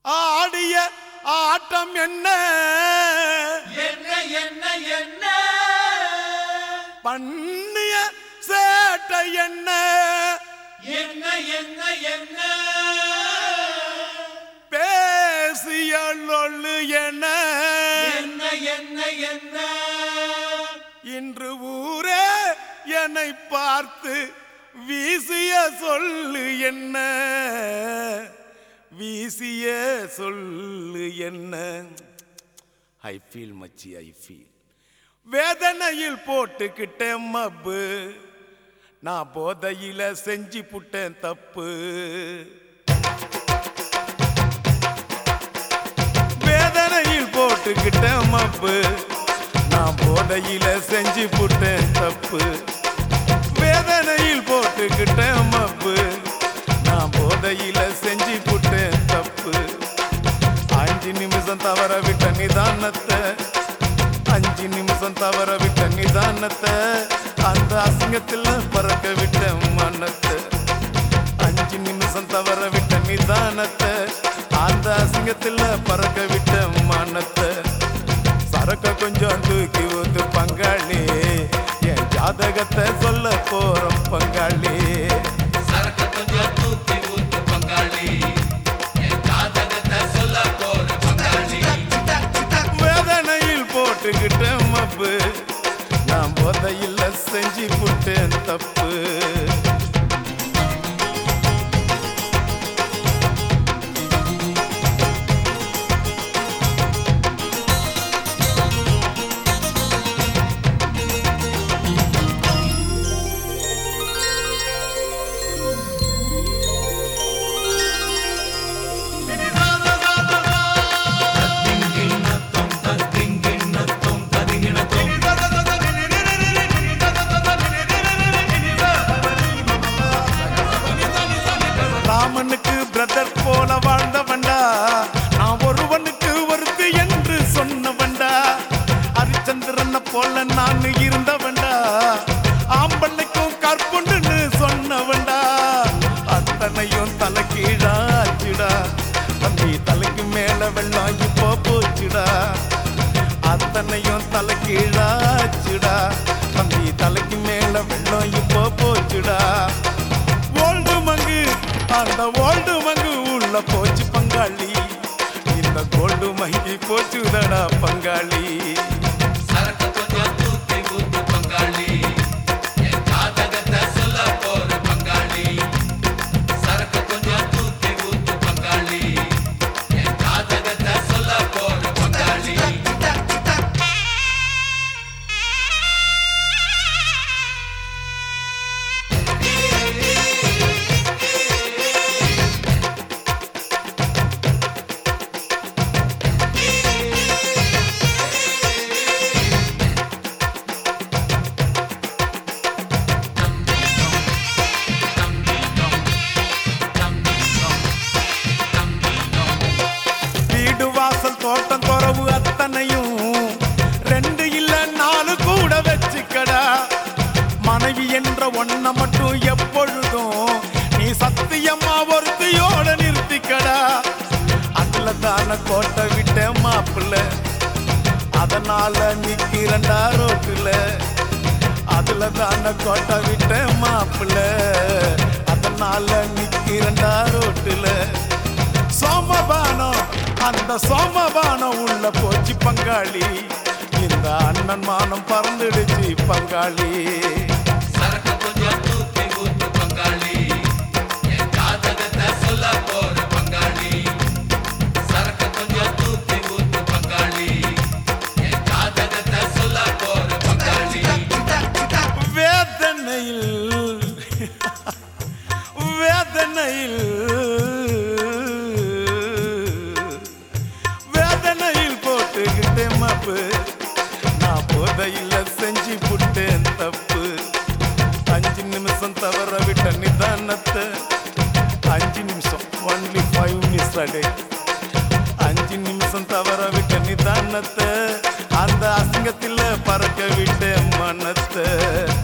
ஆடிய ஆட்டம் என்ன என்ன என்ன என்ன பண்ணிய சேட்டை என்ன என்ன என்ன என்ன பேசிய லொள்ளு என்ன என்ன என்ன என்ன இன்று ஊரே என்னை பார்த்து வீசிய சொல்லு என்ன வீசிய சொல்லு என்ன ஐ ஃபீல் மச்சி ஐ ஃபீல் வேதனையில் போட்டுக்கிட்டேன் மப்பு நான் போதையில செஞ்சு புட்டேன் தப்பு வேதனையில் போட்டுக்கிட்டேன் மப்பு நான் போதையில செஞ்சு புட்டேன் தப்பு வேதனையில் போட்டுக்கிட்டேன் மப்பு நான் போதையில செஞ்சு புட்டேன் தப்பு அஞ்சு நிமிஷம் தவற விட்ட நிதானத்தை அஞ்சு நிமிஷம் தவற விட்ட நிதானத்தை அந்த அசிங்கத்தில் பறக்க விட்ட மனத்தை அஞ்சு நிமிஷம் தவற விட்ட நிதானத்தை அந்த அசிங்கத்தில் பறக்க விட்ட மனத்தை சரக்க கொஞ்சம் தூக்கி ஊத்து பங்காளி என் ஜாதகத்தை சொல்ல போறோம் பங்காளி சரக்கு கொஞ்சம் தூக்கி ஊத்து பங்காளி என் ஜாதகத்தை சொல்ல போற பங்காளி வேதனையில் போட்டுக்கிட்ட மப்பு நான் போதையில் செஞ்சு புட்டேன் தப்பு ராமனுக்கு பிரதர் போல வாழ்ந்தவன்டா நான் ஒருவனுக்கு ஒருத்தி என்று சொன்னவன்டா ஹரிச்சந்திரனை போல நான் இருந்தவன்டா ஆம்பளைக்கும் கற்புண்டுன்னு சொன்னவன்டா அத்தனையும் தலை கீழாச்சுடா தம்பி தலைக்கு மேல வெள்ளம் இப்போ போச்சுடா அத்தனையும் தலை கீழாச்சுடா தம்பி தலைக்கு மேல வெள்ளம் இப்போ போச்சுடா ஓல்டு மங்கு அந்த ஓல்டு மங்கு உள்ள போச்சு பங்காளி இந்த கோல்டு மங்கி போச்சுதடா பங்காளி சரக்கு கொஞ்சம் தூக்கி ஊத்து பங்காளி என் ஜாதகத்தை சொல்ல போற பங்காளி சரக்கு கொஞ்சம் தூக்கி ஊத்து பங்காளி என் ஜாதகத்தை சொல்ல போற பங்காளி வீடு வாசல் தோட்டம் துறவு அத்தனையும் ரெண்டு இல்ல நாலு கூட வச்சுக்கடா மனைவி என்ற ஒன்ன மட்டும் எப்பொழுதும் நீ சத்தியமா ஒருத்தியோட நிறுத்திக்கடா அதுல தான கோட்டை விட்ட மாப்பிள்ள அதனால நிக்கிறண்டா ரோட்டுல அதுல தான கோட்டை விட்ட மாப்பிள்ள அதனால நிக்கிறண்டா ரோட்டுல சோமபானம் அந்த சோமபானம் உள்ள போச்சு பங்காளி இந்த அண்ணன் மானம் பறந்துடுச்சு பங்காளி சரக்கு கொஞ்சம் தூக்கி ஊத்து பங்காளி என் ஜாதகத்தை சொல்ல போற பங்காளி சரக்கு கொஞ்சம் தூக்கி ஊத்து பங்காளி என் ஜாதகத்தை சொல்ல போற பங்காளி வேதனையில் வேதனையில் வேதனையில் போட்டுக்கிட்டே மாப்பு நான் போதையில் செஞ்சு புட்டேன் தப்பு அஞ்சு நிமிஷம் தவற விட்ட நிதானத்தை அஞ்சு நிமிஷம் ஒன்லி ஃபைவ் மினிட்ஸ் அடே அஞ்சு நிமிஷம் தவற விட்ட நிதானத்தை அந்த அசிங்கத்தில் பறக்க விட்ட மனத்தை